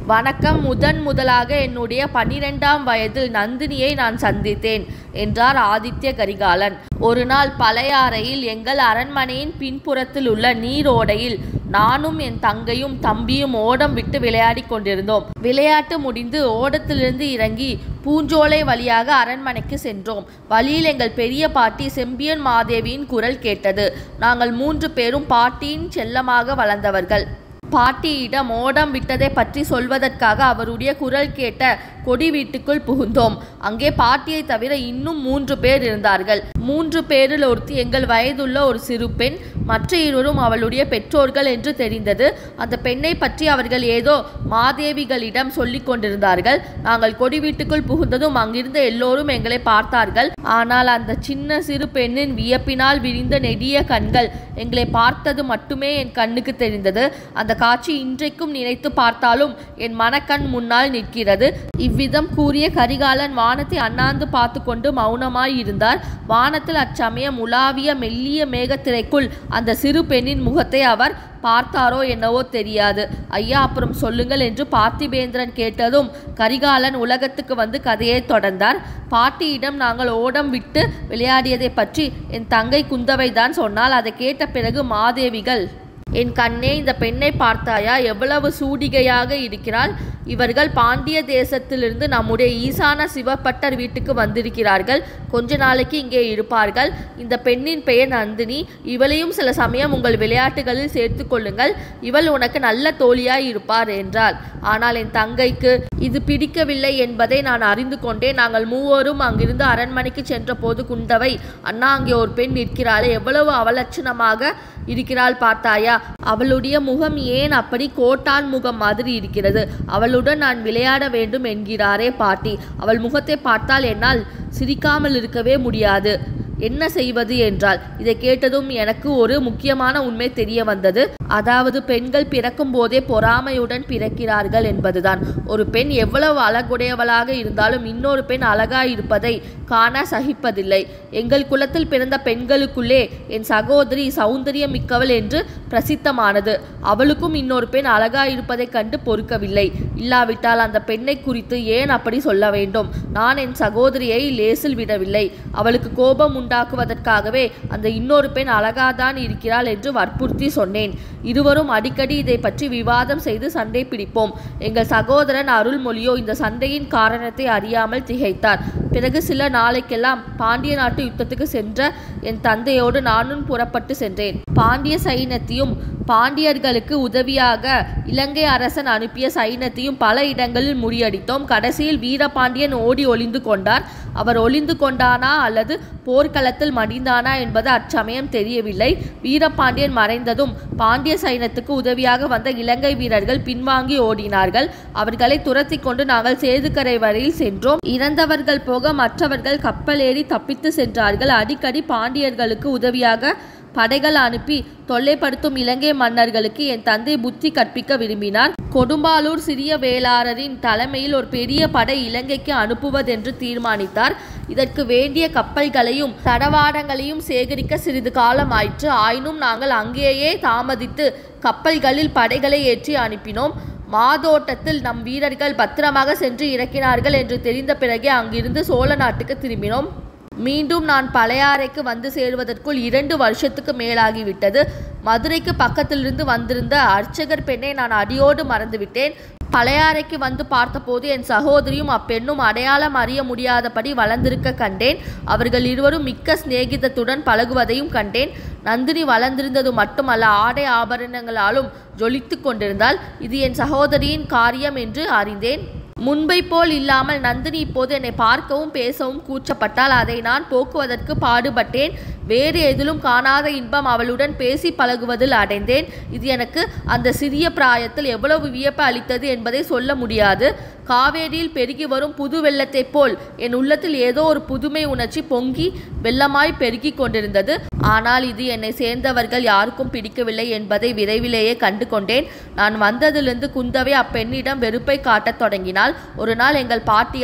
வணக்கம் முதன் முதலாக என்னுடைய பன்னிரெண்டாம் வயதில் நந்தினியை நான் சந்தித்தேன் என்றார் ஆதித்ய கரிகாலன் ஒரு நாள் பழையாறையில் எங்கள் அரண்மனையின் பின்புறத்தில் உள்ள நீரோடையில் நானும் என் தங்கையும் தம்பியும் ஓடம் விட்டு விளையாடிக் கொண்டிருந்தோம் விளையாட்டு முடிந்து ஓடத்திலிருந்து இறங்கி பூஞ்சோலை வழியாக அரண்மனைக்கு சென்றோம் வழியில் எங்கள் பெரிய பாட்டி செம்பியன் மாதேவியின் குரல் கேட்டது நாங்கள் மூன்று பேரும் பாட்டியின் செல்லமாக வளர்ந்தவர்கள் பாட்டியிடம் ஓடம் விட்டதை பற்றி சொல்வதற்காக அவருடைய குரல் கேட்ட கொடி வீட்டுக்குள் புகுந்தோம் அங்கே பாட்டியை தவிர இன்னும் மூன்று பேர் இருந்தார்கள் மூன்று பேரில் ஒருத்தி எங்கள் வயதுள்ள ஒரு சிறு பெண் மற்ற இருவரும் அவளுடைய பெற்றோர்கள் என்று தெரிந்தது அந்த பெண்ணை பற்றி அவர்கள் ஏதோ மாதேவிகளிடம் சொல்லிக் கொண்டிருந்தார்கள் நாங்கள் கொடி வீட்டுக்குள் புகுந்ததும் அங்கிருந்த எல்லோரும் எங்களை பார்த்தார்கள் ஆனால் அந்த சின்ன சிறு பெண்ணின் வியப்பினால் விரிந்த நெடிய கண்கள் எங்களை பார்த்தது மட்டுமே என் கண்ணுக்கு தெரிந்தது அந்த காட்சி இன்றைக்கும் நினைத்து பார்த்தாலும் என் மனக்கண் முன்னால் நிற்கிறது இவ்விதம் கூறிய கரிகாலன் வானத்தை அண்ணாந்து பார்த்து கொண்டு மௌனமாய் இருந்தார் வானத்தில் அச்சமயம் உலாவிய மெல்லிய மேகத்திரைக்குள் அந்த சிறு பெண்ணின் முகத்தை அவர் பார்த்தாரோ என்னவோ தெரியாது ஐயா அப்புறம் சொல்லுங்கள் என்று பார்த்திபேந்திரன் கேட்டதும் கரிகாலன் உலகத்துக்கு வந்து கதையை தொடர்ந்தார் பாட்டியிடம் நாங்கள் ஓடம் விட்டு விளையாடியதை பற்றி என் தங்கை குந்தவை தான் சொன்னால் அதை கேட்ட பிறகு மாதேவிகள் என் கண்ணே இந்த பெண்ணை பார்த்தாயா எவ்வளவு சூடிகையாக இருக்கிறாள் இவர்கள் பாண்டிய தேசத்திலிருந்து நம்முடைய ஈசான சிவப்பட்டர் வீட்டுக்கு வந்திருக்கிறார்கள் கொஞ்ச நாளைக்கு இங்கே இருப்பார்கள் இந்த பெண்ணின் பெயர் நந்தினி இவளையும் சில சமயம் உங்கள் விளையாட்டுகளில் சேர்த்து கொள்ளுங்கள் இவள் உனக்கு நல்ல தோழியாய் இருப்பார் என்றாள் ஆனால் என் தங்கைக்கு இது பிடிக்கவில்லை என்பதை நான் அறிந்து கொண்டேன் நாங்கள் மூவரும் அங்கிருந்து அரண்மனைக்கு சென்றபோது குந்தவை அண்ணா அங்கே ஒரு பெண் நிற்கிறாளே எவ்வளவு அவலட்சணமாக இருக்கிறாள் பார்த்தாயா அவளுடைய முகம் ஏன் அப்படி கோட்டான் முகம் மாதிரி இருக்கிறது அவளுடன் நான் விளையாட வேண்டும் என்கிறாரே பாட்டி அவள் முகத்தை பார்த்தால் என்னால் சிரிக்காமல் இருக்கவே முடியாது என்ன செய்வது என்றால் இதை கேட்டதும் எனக்கு ஒரு முக்கியமான உண்மை தெரிய வந்தது அதாவது பெண்கள் பிறக்கும் போதே பொறாமையுடன் பிறக்கிறார்கள் என்பதுதான் ஒரு பெண் எவ்வளவு அழகுடையவளாக இருந்தாலும் இன்னொரு பெண் அழகாய் இருப்பதை காண சகிப்பதில்லை எங்கள் குலத்தில் பிறந்த பெண்களுக்குள்ளே என் சகோதரி சௌந்தரியம் மிக்கவள் என்று பிரசித்தமானது அவளுக்கும் இன்னொரு பெண் அழகாய் இருப்பதைக் கண்டு பொறுக்கவில்லை இல்லாவிட்டால் அந்த பெண்ணை குறித்து ஏன் அப்படி சொல்ல வேண்டும் நான் என் சகோதரியை லேசில் விடவில்லை அவளுக்கு கோபம் உண்டாக்குவதற்காகவே அந்த இன்னொரு பெண் அழகாதான் இருக்கிறாள் என்று வற்புறுத்தி சொன்னேன் இருவரும் அடிக்கடி இதை பற்றி விவாதம் செய்து சண்டை பிடிப்போம் எங்கள் சகோதரன் அருள்மொழியோ இந்த சண்டையின் காரணத்தை அறியாமல் திகைத்தார் பிறகு சில நாளைக்கெல்லாம் பாண்டிய நாட்டு யுத்தத்துக்கு சென்ற என் தந்தையோடு நானும் புறப்பட்டு சென்றேன் பாண்டிய சைன்யத்தையும் பாண்டியர்களுக்கு உதவியாக இலங்கை அரசன் அனுப்பிய சைன்யத்தையும் பல இடங்களில் முறியடித்தோம் கடைசியில் வீரபாண்டியன் ஓடி ஒளிந்து கொண்டார் அவர் ஒளிந்து கொண்டானா அல்லது போர்க்களத்தில் மடிந்தானா என்பது அச்சமயம் தெரியவில்லை வீரபாண்டியன் மறைந்ததும் பாண்டிய சைன்யத்துக்கு உதவியாக வந்த இலங்கை வீரர்கள் பின்வாங்கி ஓடினார்கள் அவர்களை துரத்தி கொண்டு நாங்கள் சேதுக்கரை வரையில் சென்றோம் இறந்தவர்கள் போக மற்றவர்கள் கப்பலேறி தப்பித்து சென்றார்கள் அடிக்கடி பாண்டியர்களுக்கு உதவியாக படைகள் அனுப்பி தொல்லைப்படுத்தும் இலங்கை மன்னர்களுக்கு என் தந்தை புத்தி கற்பிக்க விரும்பினார் கொடும்பாலூர் சிறிய வேளாளரின் தலைமையில் ஒரு பெரிய படை இலங்கைக்கு அனுப்புவதென்று தீர்மானித்தார் இதற்கு வேண்டிய கப்பல்களையும் தடவாடங்களையும் சேகரிக்க சிறிது காலம் ஆயிற்று ஆயினும் நாங்கள் அங்கேயே தாமதித்து கப்பல்களில் படைகளை ஏற்றி அனுப்பினோம் மாதோட்டத்தில் நம் வீரர்கள் பத்திரமாக சென்று இறக்கினார்கள் என்று தெரிந்த பிறகே அங்கிருந்து சோழ நாட்டுக்கு திரும்பினோம் மீண்டும் நான் பழையாறைக்கு வந்து சேருவதற்குள் இரண்டு வருஷத்துக்கு மேலாகிவிட்டது மதுரைக்கு பக்கத்திலிருந்து வந்திருந்த அர்ச்சகர் பெண்ணை நான் அடியோடு மறந்துவிட்டேன் பழையாறைக்கு வந்து பார்த்தபோது என் சகோதரியும் அப்பெண்ணும் அடையாளம் அறிய முடியாதபடி வளர்ந்திருக்க கண்டேன் அவர்கள் இருவரும் மிக்க சிநேகிதத்துடன் பழகுவதையும் கண்டேன் நந்தினி வளர்ந்திருந்தது மட்டுமல்ல ஆடை ஆபரணங்களாலும் ஜொலித்து கொண்டிருந்தால் இது என் சகோதரியின் காரியம் என்று அறிந்தேன் முன்பை போல் இல்லாமல் நந்தினி இப்போது என்னை பார்க்கவும் பேசவும் கூச்சப்பட்டால் அதை நான் போக்குவதற்கு பாடுபட்டேன் வேறு எதிலும் காணாத இன்பம் அவளுடன் பேசி பழகுவதில் அடைந்தேன் இது எனக்கு அந்த சிறிய பிராயத்தில் எவ்வளவு வியப்பு அளித்தது என்பதை சொல்ல முடியாது காவேரியில் பெருகி வரும் புது வெள்ளத்தைப் போல் என் உள்ளத்தில் ஏதோ ஒரு புதுமை உணர்ச்சி பொங்கி வெள்ளமாய் பெருகி கொண்டிருந்தது ஆனால் இது என்னை சேர்ந்தவர்கள் யாருக்கும் பிடிக்கவில்லை என்பதை விரைவிலேயே கண்டு கொண்டேன் நான் வந்ததிலிருந்து குந்தவை அப்பெண்ணிடம் வெறுப்பை காட்டத் தொடங்கினாள் ஒரு நாள் எங்கள் பாட்டியார்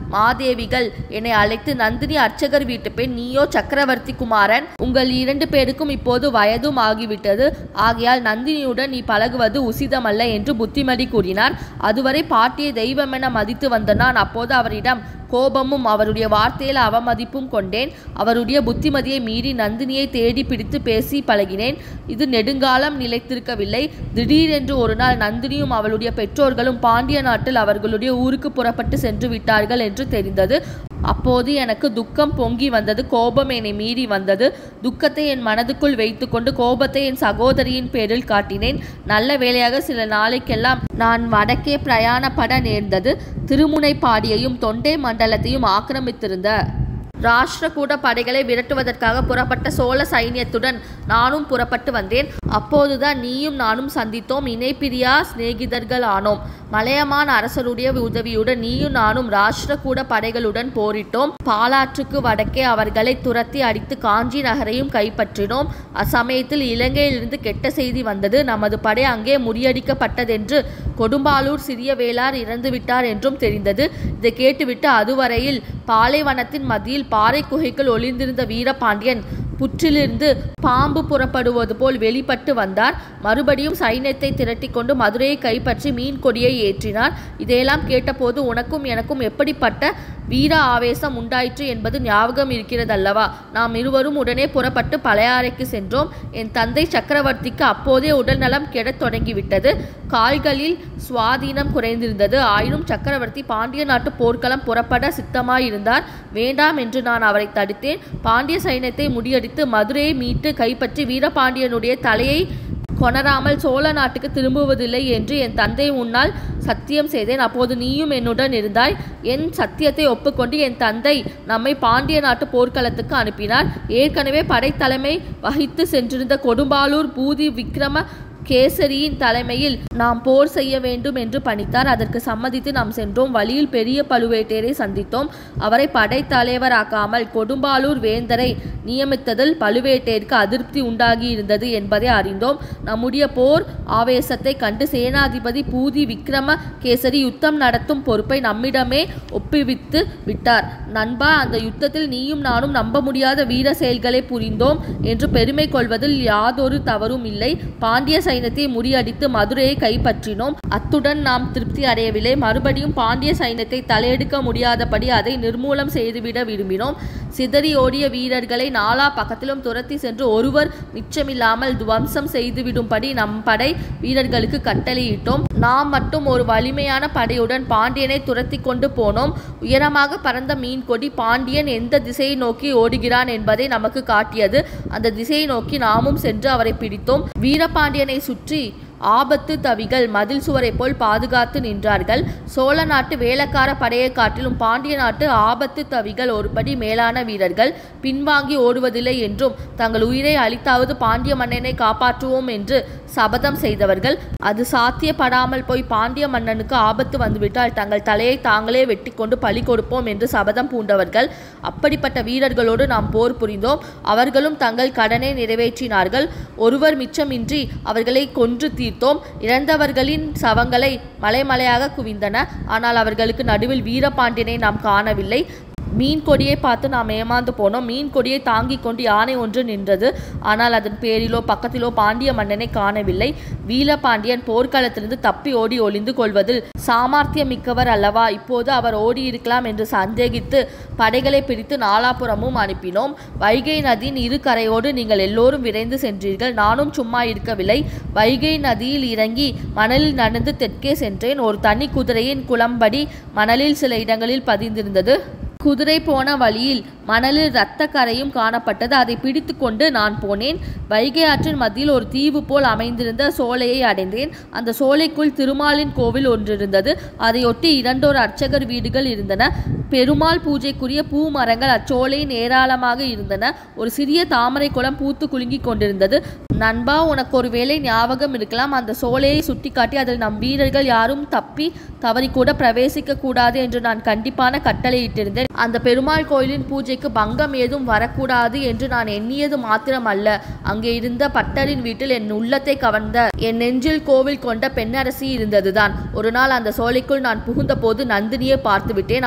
மாதேவிகள் என்னை அழைத்து நந்தினி அர்ச்சகர் வீட்டு பெண் நீயோ சக்கரவர்த்தி குமாரன் உங்கள் இரண்டு பேருக்கும் இப்போது வயதும் ஆகிவிட்டது ஆகையால் நந்தினியுடன் நீ பழகுவது உசிதமல்ல என்று புத்திமதி கூறினார் அதுவரை பாட்டியை தெய்வமென மதித்து வந்த நான் அப்போது அவரிடம் கோபமும் அவருடைய வார்த்தையில் அவமதிப்பும் கொண்டேன் அவருடைய புத்திமதியை மீறி நந்தினியை தேடி பிடித்து பேசி பழகினேன் இது நெடுங்காலம் நிலைத்திருக்கவில்லை திடீரென்று ஒரு நாள் நந்தினியும் அவளுடைய பெற்றோர்களும் பாண்டிய நாட்டில் அவர்களுடைய ஊருக்கு புறப்பட்டு சென்று விட்டார்கள் என்று தெரிந்தது அப்போது எனக்கு துக்கம் பொங்கி வந்தது கோபம் என்னை மீறி வந்தது துக்கத்தை என் மனதுக்குள் வைத்துக்கொண்டு கோபத்தை என் சகோதரியின் பேரில் காட்டினேன் நல்ல வேளையாக சில நாளைக்கெல்லாம் நான் வடக்கே பிரயாணப்பட நேர்ந்தது திருமுனைப்பாடியையும் தொண்டை மண்டலத்தையும் ஆக்கிரமித்திருந்த ராஷ்டிரகூட படைகளை விரட்டுவதற்காக புறப்பட்ட சோழ சைன்யத்துடன் நானும் புறப்பட்டு வந்தேன் அப்போதுதான் நீயும் நானும் சந்தித்தோம் இணைப்பிரியா சிநேகிதர்கள் ஆனோம் மலையமான் அரசருடைய உதவியுடன் நீயும் நானும் ராஷ்டிரகூட படைகளுடன் போரிட்டோம் பாலாற்றுக்கு வடக்கே அவர்களை துரத்தி அடித்து காஞ்சி நகரையும் கைப்பற்றினோம் அச்சமயத்தில் இலங்கையிலிருந்து கெட்ட செய்தி வந்தது நமது படை அங்கே முறியடிக்கப்பட்டதென்று கொடும்பாலூர் சிறிய வேளார் இறந்துவிட்டார் என்றும் தெரிந்தது இதை கேட்டுவிட்டு அதுவரையில் பாலைவனத்தின் மத்தியில் பாறை குகைக்குள் ஒளிந்திருந்த வீரபாண்டியன் புற்றிலிருந்து பாம்பு புறப்படுவது போல் வெளிப்பட்டு வந்தார் மறுபடியும் சைன்யத்தை திரட்டிக்கொண்டு மதுரையை கைப்பற்றி மீன் கொடியை ஏற்றினார் இதையெல்லாம் கேட்டபோது உனக்கும் எனக்கும் எப்படிப்பட்ட வீர ஆவேசம் உண்டாயிற்று என்பது ஞாபகம் இருக்கிறதல்லவா நாம் இருவரும் உடனே புறப்பட்டு பழையாறைக்கு சென்றோம் என் தந்தை சக்கரவர்த்திக்கு அப்போதே உடல்நலம் கெடத் தொடங்கிவிட்டது கால்களில் சுவாதீனம் குறைந்திருந்தது ஆயினும் சக்கரவர்த்தி பாண்டிய நாட்டு போர்க்களம் புறப்பட சித்தமாயிருந்தார் வேண்டாம் என்று நான் அவரை தடுத்தேன் பாண்டிய சைன்யத்தை முறியடித்து மதுரையை மீட்டு கைப்பற்றி வீரபாண்டியனுடைய தலையை கொணராமல் சோழ நாட்டுக்கு திரும்புவதில்லை என்று என் தந்தை முன்னால் சத்தியம் செய்தேன் அப்போது நீயும் என்னுடன் இருந்தாய் என் சத்தியத்தை ஒப்புக்கொண்டு என் தந்தை நம்மை பாண்டிய நாட்டு போர்க்களத்துக்கு அனுப்பினார் ஏற்கனவே படைத்தலைமை வகித்து சென்றிருந்த கொடும்பாலூர் பூதி விக்ரம கேசரியின் தலைமையில் நாம் போர் செய்ய வேண்டும் என்று பணித்தார் அதற்கு சம்மதித்து நாம் சென்றோம் வழியில் பெரிய பழுவேட்டரையரை சந்தித்தோம் அவரை படைத்தலைவராக்காமல் கொடும்பாலூர் வேந்தரை நியமித்ததில் பழுவேட்டரையருக்கு அதிருப்தி உண்டாகி இருந்தது என்பதை அறிந்தோம் நம்முடைய போர் ஆவேசத்தை கண்டு சேனாதிபதி பூதி விக்ரம கேசரி யுத்தம் நடத்தும் பொறுப்பை நம்மிடமே ஒப்புவித்து விட்டார் நண்பா அந்த யுத்தத்தில் நீயும் நானும் நம்ப முடியாத வீர செயல்களை புரிந்தோம் என்று பெருமை கொள்வதில் யாதொரு தவறும் இல்லை பாண்டிய சைன்யத்தை முறியடித்து மதுரையை கைப்பற்றினோம் அத்துடன் நாம் திருப்தி அடையவில்லை மறுபடியும் பாண்டிய சைன்யத்தை தலையெடுக்க முடியாதபடி அதை நிர்மூலம் செய்துவிட விரும்பினோம் சிதறி ஓடிய வீரர்களை நாலா பக்கத்திலும் துரத்தி சென்று ஒருவர் மிச்சமில்லாமல் துவம்சம் செய்துவிடும்படி நம் படை வீரர்களுக்கு கட்டளையிட்டோம் நாம் மட்டும் ஒரு வலிமையான படையுடன் பாண்டியனை துரத்தி கொண்டு போனோம் உயரமாக பறந்த மீன் கொடி பாண்டியன் எந்த திசையை நோக்கி ஓடுகிறான் என்பதை நமக்கு காட்டியது அந்த திசையை நோக்கி நாமும் சென்று அவரை பிடித்தோம் வீரபாண்டியனை சுற்றி ஆபத்து தவிகள் மதில் சுவரை போல் பாதுகாத்து நின்றார்கள் சோழ நாட்டு வேலைக்கார படையை காட்டிலும் பாண்டிய நாட்டு ஆபத்து தவிகள் ஒருபடி மேலான வீரர்கள் பின்வாங்கி ஓடுவதில்லை என்றும் தங்கள் உயிரை அளித்தாவது பாண்டிய மன்னனை காப்பாற்றுவோம் என்று சபதம் செய்தவர்கள் அது சாத்தியப்படாமல் போய் பாண்டிய மன்னனுக்கு ஆபத்து வந்துவிட்டால் தங்கள் தலையை தாங்களே வெட்டி கொண்டு பழி கொடுப்போம் என்று சபதம் பூண்டவர்கள் அப்படிப்பட்ட வீரர்களோடு நாம் போர் புரிந்தோம் அவர்களும் தங்கள் கடனை நிறைவேற்றினார்கள் ஒருவர் மிச்சமின்றி அவர்களை கொன்று தீர்த்தோம் இறந்தவர்களின் சவங்களை மலைமலையாக குவிந்தன ஆனால் அவர்களுக்கு நடுவில் வீரபாண்டியனை நாம் காணவில்லை மீன் கொடியை பார்த்து நாம் ஏமாந்து போனோம் மீன் கொடியை தாங்கிக் கொண்டு யானை ஒன்று நின்றது ஆனால் அதன் பேரிலோ பக்கத்திலோ பாண்டிய மன்னனை காணவில்லை வீரபாண்டியன் போர்க்களத்திலிருந்து தப்பி ஓடி ஒளிந்து கொள்வதில் சாமர்த்தியம் மிக்கவர் அல்லவா இப்போது அவர் ஓடி இருக்கலாம் என்று சந்தேகித்து படைகளை பிரித்து நாலாபுறமும் அனுப்பினோம் வைகை நதியின் இரு கரையோடு நீங்கள் எல்லோரும் விரைந்து சென்றீர்கள் நானும் சும்மா இருக்கவில்லை வைகை நதியில் இறங்கி மணலில் நடந்து தெற்கே சென்றேன் ஒரு தனி குதிரையின் குளம்படி மணலில் சில இடங்களில் பதிந்திருந்தது குதிரை போன வழியில் மணலில் இரத்த கரையும் காணப்பட்டது அதை பிடித்து கொண்டு நான் போனேன் வைகை ஆற்றின் மத்தியில் ஒரு தீவு போல் அமைந்திருந்த சோலையை அடைந்தேன் அந்த சோலைக்குள் திருமாலின் கோவில் ஒன்றிருந்தது அதையொட்டி இரண்டொரு அர்ச்சகர் வீடுகள் இருந்தன பெருமாள் பூஜைக்குரிய பூ மரங்கள் அச்சோலையின் ஏராளமாக இருந்தன ஒரு சிறிய தாமரை குளம் பூத்து குலுங்கி கொண்டிருந்தது நண்பா உனக்கு ஒரு வேளை ஞாபகம் இருக்கலாம் அந்த சோலையை சுட்டிக்காட்டி அதில் நம் வீரர்கள் யாரும் தப்பி தவறி கூட பிரவேசிக்க கூடாது என்று நான் கண்டிப்பான கட்டளையிட்டிருந்தேன் அந்த பெருமாள் கோயிலின் பூஜைக்கு பங்கம் ஏதும் வரக்கூடாது என்று நான் எண்ணியது மாத்திரம் அல்ல அங்கே இருந்த பட்டரின் வீட்டில் என் உள்ளத்தை கவர்ந்த என் நெஞ்சில் கோவில் கொண்ட பெண்ணரசி இருந்ததுதான் ஒரு நாள் அந்த சோலைக்குள் நான் புகுந்த போது நந்தினியை பார்த்து விட்டேன் அவளுடைய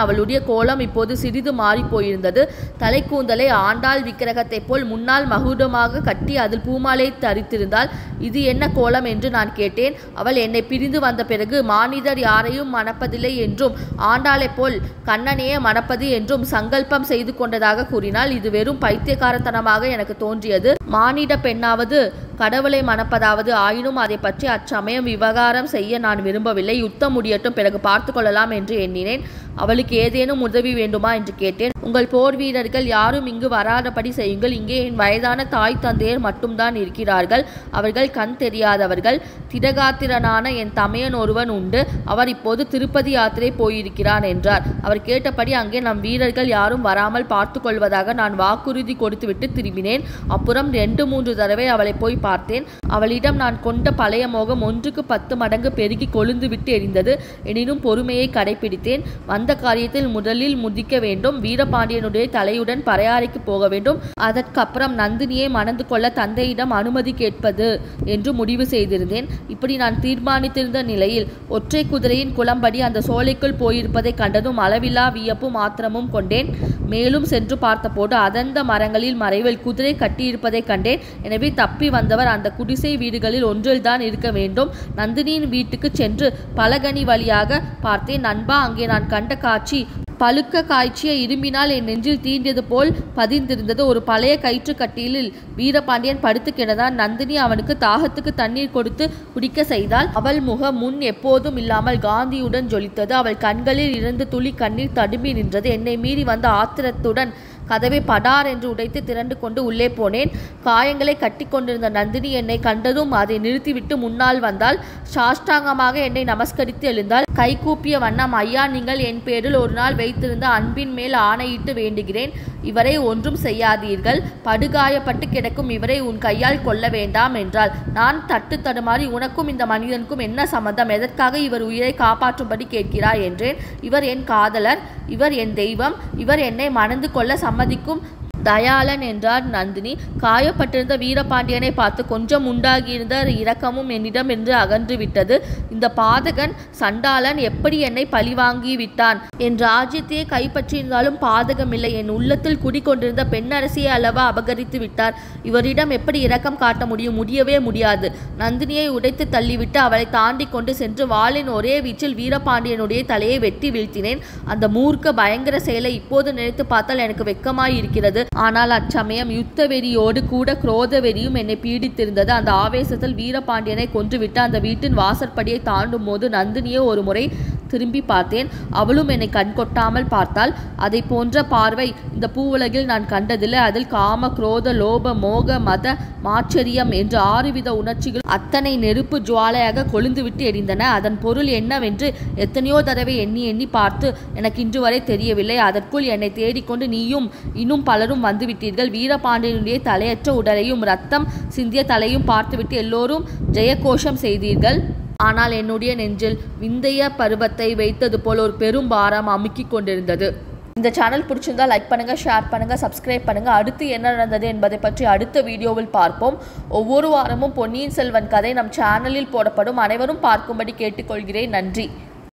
கோலம் இப்போது சிறிது மாறிப் போயிருந்தது தலைக்கூந்தலை ஆண்டாள் விக்கிரகத்தைப் போல் முன்னால் மகுடமாக கட்டி அதில் பூமாலை தரித்திருந்தாள் இது என்ன கோலம் என்று நான் கேட்டேன் அவள் என்னை பிரிந்து வந்த பிறகு மானிடர் யாரையும் மணப்பதில்லை என்றும் ஆண்டாளைப் போல் கண்ணனையே மணப்பது என்றும் சங்கல்பம் செய்து கொண்டதாக கூறினாள் இது வெறும் பைத்தியக்காரத்தனமாக எனக்கு தோன்றியது மானிட பெண்ணாவது கடவுளை மணப்பதாவது ஆயினும் அதை பற்றி அச்சமயம் விவகாரம் செய்ய நான் விரும்பவில்லை யுத்தம் முடியட்டும் பிறகு பார்த்து கொள்ளலாம் என்று எண்ணினேன் அவளுக்கு ஏதேனும் உதவி வேண்டுமா என்று கேட்டேன் உங்கள் போர் வீரர்கள் யாரும் இங்கு வராதபடி செய்யுங்கள் இங்கே என் வயதான தாய் தந்தையர் மட்டும்தான் இருக்கிறார்கள் அவர்கள் கண் தெரியாதவர்கள் திடகாத்திரனான என் தமையன் ஒருவன் உண்டு அவர் இப்போது திருப்பதி யாத்திரை போயிருக்கிறான் என்றார் அவர் கேட்டபடி அங்கே நம் வீரர்கள் யாரும் வராமல் பார்த்து கொள்வதாக நான் வாக்குறுதி கொடுத்துவிட்டு திரும்பினேன் அப்புறம் ரெண்டு மூன்று தடவை அவளை போய் பார்த்தேன் அவளிடம் நான் கொண்ட பழைய மோகம் ஒன்றுக்கு பத்து மடங்கு பெருகி கொழுந்து விட்டு எரிந்தது எனினும் பொறுமையை கடைபிடித்தேன் வந்த காரியத்தில் முதலில் முதிக்க வேண்டும் வீரபாண்டியனுடைய தலையுடன் பறையாறைக்கு போக வேண்டும் அதற்கப்புறம் நந்தினியை மணந்து கொள்ள தந்தையிடம் அனுமதி கேட்பது என்று முடிவு செய்திருந்தேன் இப்படி நான் தீர்மானித்திருந்த நிலையில் ஒற்றை குதிரையின் குளம்படி அந்த சோலைக்குள் போயிருப்பதை கண்டதும் அளவில்லா வியப்பும் ஆத்திரமும் கொண்டேன் மேலும் சென்று பார்த்தபோது அதந்த மரங்களில் மறைவில் குதிரை கட்டியிருப்பதை கண்டேன் எனவே தப்பி வந்தவர் அந்த குடிசை வீடுகளில் ஒன்றில்தான் இருக்க வேண்டும் நந்தினியின் வீட்டுக்கு சென்று பலகனி வழியாக பார்த்தேன் நண்பா அங்கே நான் கண்ட காட்சி பழுக்க காய்ச்சிய இரும்பினால் என் நெஞ்சில் தீண்டியது போல் பதிந்திருந்தது ஒரு பழைய கயிற்று கட்டிலில் வீரபாண்டியன் படுத்து கிடந்தான் நந்தினி அவனுக்கு தாகத்துக்கு தண்ணீர் கொடுத்து குடிக்க செய்தாள் அவள் முகம் முன் எப்போதும் இல்லாமல் காந்தியுடன் ஜொலித்தது அவள் கண்களில் இருந்து துளி கண்ணீர் தடும்பி நின்றது என்னை மீறி வந்த ஆத்திரத்துடன் கதவை படார் என்று உடைத்து திரண்டு கொண்டு உள்ளே போனேன் காயங்களை கட்டி கொண்டிருந்த நந்தினி என்னை கண்டதும் அதை நிறுத்திவிட்டு முன்னால் வந்தால் சாஷ்டாங்கமாக என்னை நமஸ்கரித்து எழுந்தாள் கை கூப்பிய வண்ணம் ஐயா நீங்கள் என் பேரில் ஒரு நாள் வைத்திருந்த அன்பின் மேல் ஆணையிட்டு வேண்டுகிறேன் இவரை ஒன்றும் செய்யாதீர்கள் படுகாயப்பட்டு கிடக்கும் இவரை உன் கையால் கொல்ல வேண்டாம் என்றாள் நான் தட்டு தடுமாறி உனக்கும் இந்த மனிதனுக்கும் என்ன சம்மந்தம் எதற்காக இவர் உயிரை காப்பாற்றும்படி கேட்கிறாய் என்றேன் இவர் என் காதலர் இவர் என் தெய்வம் இவர் என்னை மணந்து கொள்ள சம்மதிக்கும் தயாளன் என்றார் நந்தினி காயப்பட்டிருந்த வீரபாண்டியனை பார்த்து கொஞ்சம் உண்டாகியிருந்த இரக்கமும் என்னிடம் என்று அகன்று விட்டது இந்த பாதகன் சண்டாளன் எப்படி என்னை பழிவாங்கி விட்டான் என் ராஜ்யத்தையே கைப்பற்றியிருந்தாலும் பாதகமில்லை என் உள்ளத்தில் குடிக்கொண்டிருந்த பெண்ணரசியை அளவா அபகரித்து விட்டார் இவரிடம் எப்படி இரக்கம் காட்ட முடியும் முடியவே முடியாது நந்தினியை உடைத்து தள்ளிவிட்டு அவளை தாண்டி கொண்டு சென்று வாளின் ஒரே வீச்சில் வீரபாண்டியனுடைய தலையை வெட்டி வீழ்த்தினேன் அந்த மூர்க்க பயங்கர செயலை இப்போது நினைத்து பார்த்தால் எனக்கு வெக்கமாய் இருக்கிறது ஆனால் அச்சமயம் யுத்த வெறியோடு கூட குரோத வெறியும் என்னை பீடித்திருந்தது அந்த ஆவேசத்தில் வீரபாண்டியனை கொன்றுவிட்டு அந்த வீட்டின் வாசற்படியை தாண்டும் போது நந்தினியை ஒரு முறை திரும்பி பார்த்தேன் அவளும் என்னை கண் கொட்டாமல் பார்த்தாள் அதை போன்ற பார்வை இந்த பூவுலகில் நான் கண்டதில்லை அதில் காம குரோத லோப மோக மத மாச்சரியம் என்ற ஆறுவித உணர்ச்சிகள் அத்தனை நெருப்பு ஜுவாலையாக கொழுந்துவிட்டு எரிந்தன அதன் பொருள் என்னவென்று எத்தனையோ தடவை எண்ணி எண்ணி பார்த்து எனக்கு இன்று வரை தெரியவில்லை அதற்குள் என்னை தேடிக்கொண்டு நீயும் இன்னும் பலரும் வந்துவிட்டீர்கள் வீரபாண்டியனுடைய தலையற்ற உடலையும் ரத்தம் சிந்திய தலையும் பார்த்துவிட்டு எல்லோரும் ஜெயகோஷம் செய்தீர்கள் ஆனால் என்னுடைய நெஞ்சில் விந்தைய பருவத்தை வைத்தது போல் ஒரு பெரும் பாரம் அமுக்கிக் கொண்டிருந்தது இந்த சேனல் பிடிச்சிருந்தா லைக் பண்ணுங்க ஷேர் பண்ணுங்க சப்ஸ்கிரைப் பண்ணுங்க அடுத்து என்ன நடந்தது என்பதை பற்றி அடுத்த வீடியோவில் பார்ப்போம் ஒவ்வொரு வாரமும் பொன்னியின் செல்வன் கதை நம் சேனலில் போடப்படும் அனைவரும் பார்க்கும்படி கேட்டுக்கொள்கிறேன் நன்றி